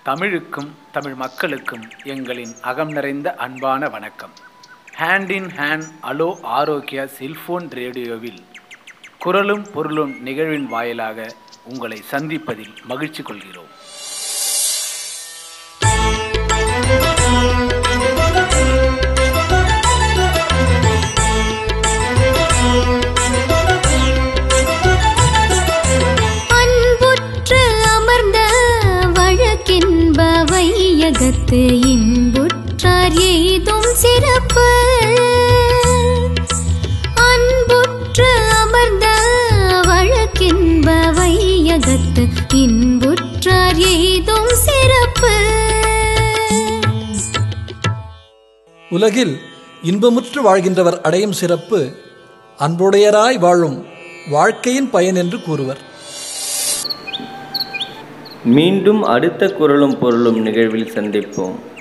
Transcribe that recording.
தமிழுக்கும் தமிழ் மக்களுக்கும் எங்களின் அகம் நிறைந்த அன்பான வணக்கம் hand in hand hello Arokya cellphone ரேடியோவில் குரலும் பொருளும் நிகழ்வின் வாயிலாக உங்களை சந்திப்பதில் மகிழ்ச்சி கொள்கிறோம் அன்புற்று அமர்ந்த வழக்கின்ப வையகத்து இன்புற்றார் எய்தும் சிறப்பு அன்புற்று அமர்ந்த வழக்கின்ப வையகத்து இன்புற்றார் எய்தும் சிறப்பு உலகில் இன்பமுற்று வாழ்கின்றவர் அடையும் சிறப்பு அன்புடையராய் வாழும் வாழ்க்கையின் பயன் என்று கூறுவர் மீண்டும் அடுத்த குரலும் பொருளும் நிகழ்வில் சந்திப்போம்